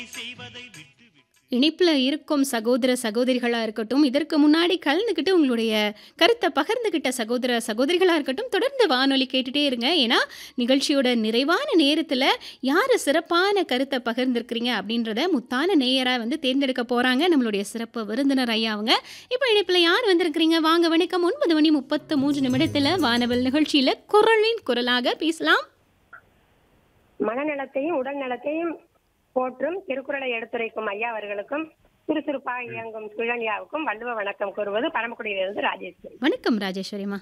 இணைப்பில் இருக்கும் சகோதர சகோதரிகளாக இருக்கட்டும் இதற்கு முன்னாடி கலந்துக்கிட்டு உங்களுடைய கருத்தை பகிர்ந்துக்கிட்ட சகோதர சகோதரிகளாக இருக்கட்டும் தொடர்ந்து வானொலி கேட்டுட்டே இருங்க ஏன்னா நிகழ்ச்சியோட நிறைவான நேரத்தில் யார் சிறப்பான கருத்தை பகிர்ந்துருக்கிறீங்க அப்படின்றத முத்தான நேயராக வந்து தேர்ந்தெடுக்க போகிறாங்க நம்மளுடைய சிறப்பு விருந்தினர் ஐயா அவங்க இப்போ இணைப்பில் யார் வந்திருக்கிறீங்க வாங்க வணக்கம் ஒன்பது மணி முப்பத்து மூன்று நிமிடத்தில் வானவல் நிகழ்ச்சியில் குரலின் குரலாக பேசலாம் மனநலத்தையும் உடல் நலத்தையும் போற்றும் திருக்குறளை எடுத்துரைக்கும் ஐயா அவர்களுக்கும் சுறுசுறுப்பாக இயங்கும் சுழன்யாவுக்கும் வள்ளுவ வணக்கம் கூறுவது பரமக்குடியிலிருந்து ராஜேஸ்வரி வணக்கம் ராஜேஸ்வரிமா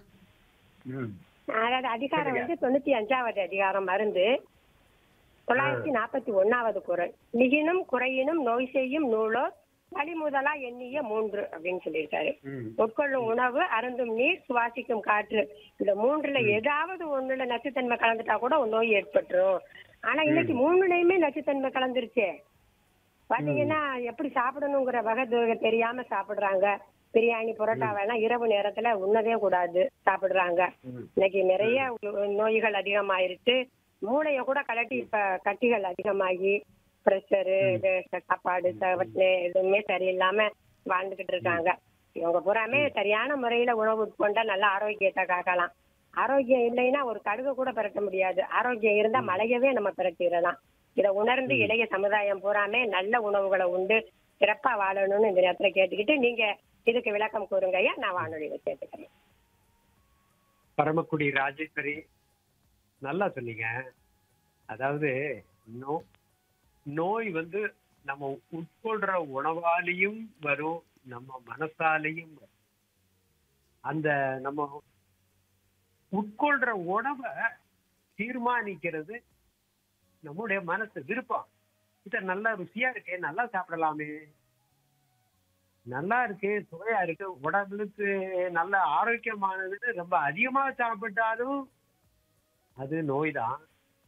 அதாவது அதிகாரம் வந்து தொண்ணூத்தி அஞ்சாவது அதிகாரம் மருந்து தொள்ளாயிரத்தி நாற்பத்தி ஒன்னாவது குரல் மிகினும் குறையினும் நோய் செய்யும் நூலோர் வழிமுதலா எண்ணிய மூன்று அப்படின்னு சொல்லியிருக்காரு உட்கொள்ளும் உணவு அருந்தும் நீர் சுவாசிக்கும் காற்று இந்த மூன்றுல ஏதாவது ஒண்ணுல நச்சுத்தன்மை கலந்துட்டா கூட ஒரு நோய் ஏற்பட்டுரும் ஆனா இன்னைக்கு மூணுலயுமே நச்சுத்தன்மை கலந்துருச்சே பாத்தீங்கன்னா எப்படி சாப்பிடணுங்கிற வகை து- தெரியாம சாப்பிடுறாங்க பிரியாணி புரோட்டா வேணா இரவு நேரத்துல உண்ணவே கூடாது சாப்பிடுறாங்க இன்னைக்கு நிறைய உ- நோய்கள் அதிகமாயிருச்சு மூளைய கூட கலட்டி இப்ப கட்டிகள் அதிகமாகி பிரஷரு சாப்பாடு சவட்டு எதுவுமே சரியில்லாம வாழ்ந்துகிட்டு இருக்காங்க இவங்க பூராமே சரியான முறையில உணவு உட்கொண்டா நல்ல ஆரோக்கியத்தை காக்கலாம் ஆரோக்கியம் இல்லைன்னா ஒரு கடுகு கூட பிறக்க முடியாது ஆரோக்கியம் இருந்தா மலையவே நம்ம பிறட்டிடலாம் இதை உணர்ந்து இளைய சமுதாயம் பூராமே நல்ல உணவுகளை உண்டு சிறப்பா வாழணும்னு இந்த நேரத்துல கேட்டுக்கிட்டு நீங்க இதுக்கு விளக்கம் கூறுங்க ஐயா நான் வானொலியில கேட்டுக்கிறேன் பரமக்குடி ராஜேஸ்வரி நல்லா சொன்னீங்க அதாவது நோ நோய் வந்து நம்ம உட்கொள்ற உணவாலையும் வரும் நம்ம மனசாலையும் வரும் அந்த நம்ம உட்கொள்ற உணவை தீர்மானிக்கிறது நம்முடைய மனசு விருப்பம் இத நல்லா ருசியா இருக்கே நல்லா சாப்பிடலாமே நல்லா இருக்கு சுவையா இருக்கு உடம்புக்கு நல்ல ஆரோக்கியமானதுன்னு ரொம்ப அதிகமா சாப்பிட்டாலும் அது நோய்தான்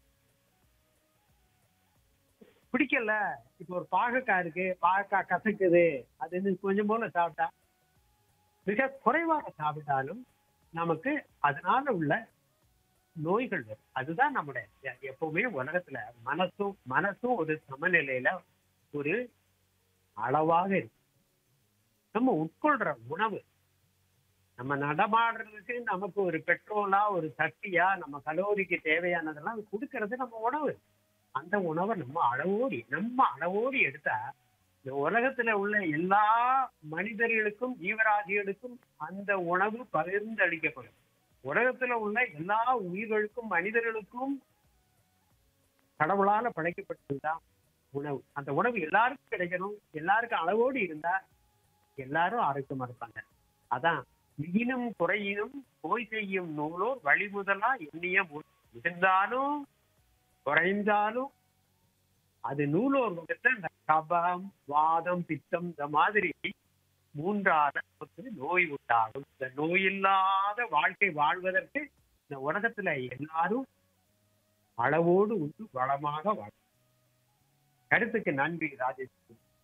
பிடிக்கல இப்போ ஒரு பாகக்காய் இருக்கு பாகக்காய் கசக்குது அது இது கொஞ்சம் போல சாப்பிட்டா மிக குறைவாக சாப்பிட்டாலும் நமக்கு அதனால உள்ள நோய்கள் வரும் அதுதான் நம்முடைய எ- எப்பவுமே உலகத்துல மனசும் மனசும் ஒரு சமநிலையில ஒரு அளவாக இருக்கு நம்ம உட்கொள்ற உணவு நம்ம நடமாடுறதுக்கு நமக்கு ஒரு பெட்ரோலா ஒரு சக்தியா நம்ம கலோரிக்கு தேவையானதெல்லாம் கொடுக்கறது நம்ம உணவு அந்த உணவை நம்ம அளவோடி நம்ம அளவோடி எடுத்தா இந்த உலகத்துல உள்ள எல்லா மனிதர்களுக்கும் ஜீவராசிகளுக்கும் அந்த உணவு பகிர்ந்தளிக்கப்படும் உலகத்துல உள்ள எல்லா உயிர்களுக்கும் மனிதர்களுக்கும் கடவுளால படைக்கப்பட்டதுதான் உணவு அந்த உணவு எல்லாருக்கும் கிடைக்கணும் எல்லாருக்கும் அளவோடு இருந்தா எல்லாரும் ஆரோக்கியமா இருப்பாங்க அதான் மிகினும் குறையினும் நோய் செய்யும் நூலோர் வழிமுதலா எண்ணிய மூ- இருந்தாலும் குறைந்தாலும் அது நூலோர் வகத்தை இந்த கபம் வாதம் பித்தம் இந்த மாதிரி மூன்றாத நமக்கு நோய் உண்டாகும் இந்த நோய் இல்லாத வாழ்க்கை வாழ்வதற்கு இந்த உலகத்துல எல்லாரும் அளவோடு உண்டு வளமாக வாழும் கருத்துக்கு நன்றி ராஜேஷ்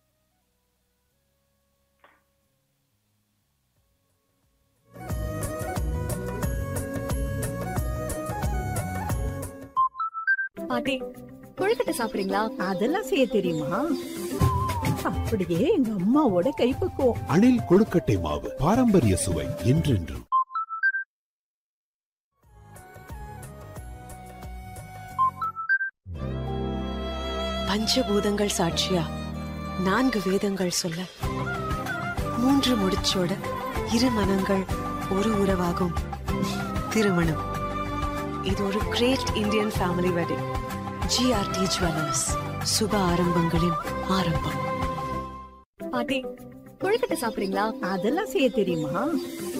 பாட்டி கொழுக்கட்டை சாப்பிடுறீங்களா அதெல்லாம் செய்ய தெரியுமா அப்படியே எங்க அம்மாவோட கைப்பக்குவம் அணில் கொழுக்கட்டை மாவு பாரம்பரிய சுவை என்றென்றும் பஞ்சபூதங்கள் சாட்சியா நான்கு வேதங்கள் சொல்ல மூன்று முடிச்சோட இரு மனங்கள் ஒரு உறவாகும் திருமணம் இது ஒரு great Indian family wedding GRT Jewellers சுப ஆரம்பங்களின் ஆரம்பம் பாட்டி கொழுக்கட்டை சாப்பிடுறீங்களா அதெல்லாம் செய்ய தெரியுமா